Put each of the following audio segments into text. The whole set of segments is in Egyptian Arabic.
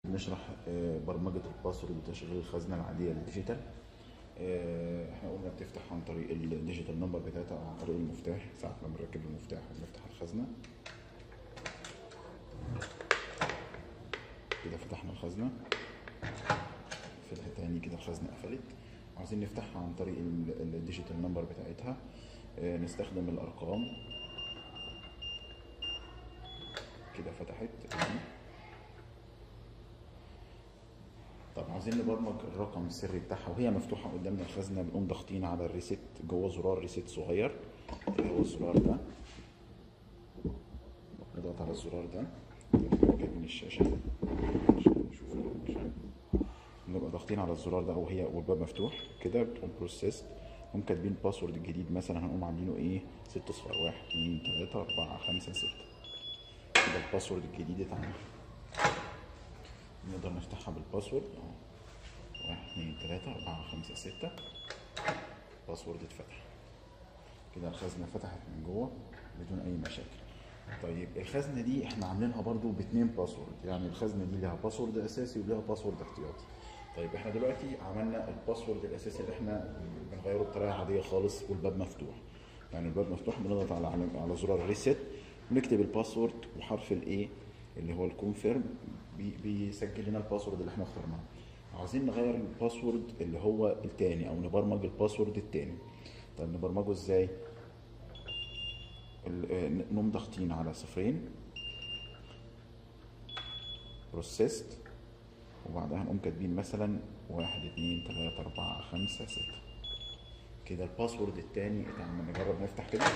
نشرح آه، برمجة الباسورد وتشغيل الخزنة العادية الديجيتال آه، احنا قلنا بتفتح عن طريق الديجيتال نمبر بتاعتها او عن طريق المفتاح ساعة ما بنركب المفتاح ونفتح الخزنة كده فتحنا الخزنة فتحة تاني كده الخزنة قفلت عايزين نفتحها عن طريق ال- الديجيتال نمبر بتاعتها آه، نستخدم الأرقام كده فتحت تمام. طب عاوزين نبرمج الرقم السري بتاعها وهي مفتوحة قدامنا الخزنة بنقوم ضاغطين على الريست جوه زرار ريست صغير اللي هو الزرار ده نضغط على الزرار ده جايب من الشاشة عشان نشوف عشان نبقى ضاغطين على الزرار ده وهي والباب مفتوح كده بتقوم بروسيس هم كاتبين الباسورد الجديد مثلا هنقوم عاملينه ايه ست صفار واحد اتنين تلاتة أربعة خمسة ستة كده الباسورد الجديد اتعمل نقدر نفتحها بالباسورد اهو واحد اتنين تلاتة أربعة خمسة ستة باسورد اتفتح كده الخزنة فتحت من جوه بدون أي مشاكل طيب الخزنة دي احنا عاملينها برضو باتنين باسورد يعني الخزنة دي لها باسورد أساسي ولها باسورد احتياطي طيب احنا دلوقتي عملنا الباسورد الأساسي اللي احنا بنغيره بطريقة عادية خالص والباب مفتوح يعني الباب مفتوح بنضغط على على على زرار ريست ونكتب الباسورد وحرف الايه اللي هو الكونفيرم بي بيسجل لنا الباسورد اللي احنا اخترناه عاوزين نغير الباسورد اللي هو التاني او نبرمج الباسورد التاني طيب نبرمجه ازاي ال- آه، نقوم ضاغطين على صفرين بروسيست وبعدها نقوم كاتبين مثلا واحد اتنين تلاتة أربعة خمسة ستة كده الباسورد التاني اتعمل نجرب نفتح كده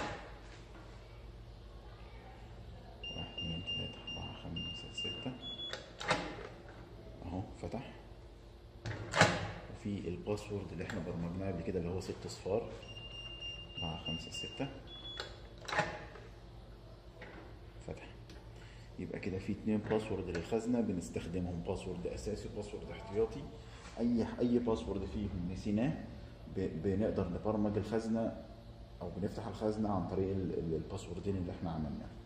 واحد اتنين تلاتة أربعة خمسة ستة أهو فتح وفي الباسورد اللي احنا برمجناه قبل كده اللي هو ست صفار أربعة خمسة ستة فتح يبقى كده في اتنين باسورد للخزنة بنستخدمهم باسورد أساسي وباسورد احتياطي أي أي باسورد فيهم نسيناه ب- بنقدر نبرمج الخزنة أو بنفتح الخزنة عن طريق ال- ال- الباسوردين اللي احنا عملناهم